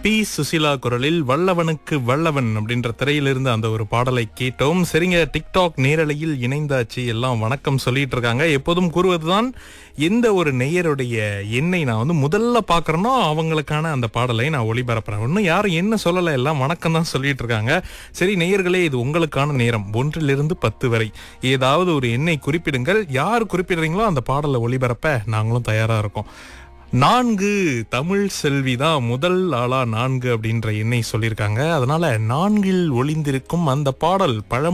B Susheela குரலில் வல்லவனுக்கு வல்லவன் அப்படின்ற திரையிலிருந்து அந்த ஒரு பாடலை கேட்டோம் சரிங்க டிக்டாக் நேரலையில் இணைந்தாச்சு எல்லாம் வணக்கம் சொல்லிட்டு இருக்காங்க எப்போதும் கூறுவதுதான் எந்த ஒரு நேயருடைய எண்ணை நான் வந்து முதல்ல பாக்குறேனோ அவங்களுக்கான அந்த பாடலை நான் ஒளிபரப்புறேன் இன்னும் யாரும் என்ன சொல்லலை எல்லாம் வணக்கம் தான் சொல்லிட்டு இருக்காங்க சரி நேயர்களே இது உங்களுக்கான நேரம் ஒன்றிலிருந்து பத்து வரை ஏதாவது ஒரு எண்ணை குறிப்பிடுங்கள் யார் குறிப்பிடுறீங்களோ அந்த பாடலை ஒளிபரப்ப நாங்களும் தயாரா இருக்கோம் நான்கு தமிழ் செல்வி தான் முதல் ஆளா நான்கு அப்படின்ற எண்ணை சொல்லியிருக்காங்க அதனால நான்கில் ஒளிந்திருக்கும் அந்த பாடல் பழம்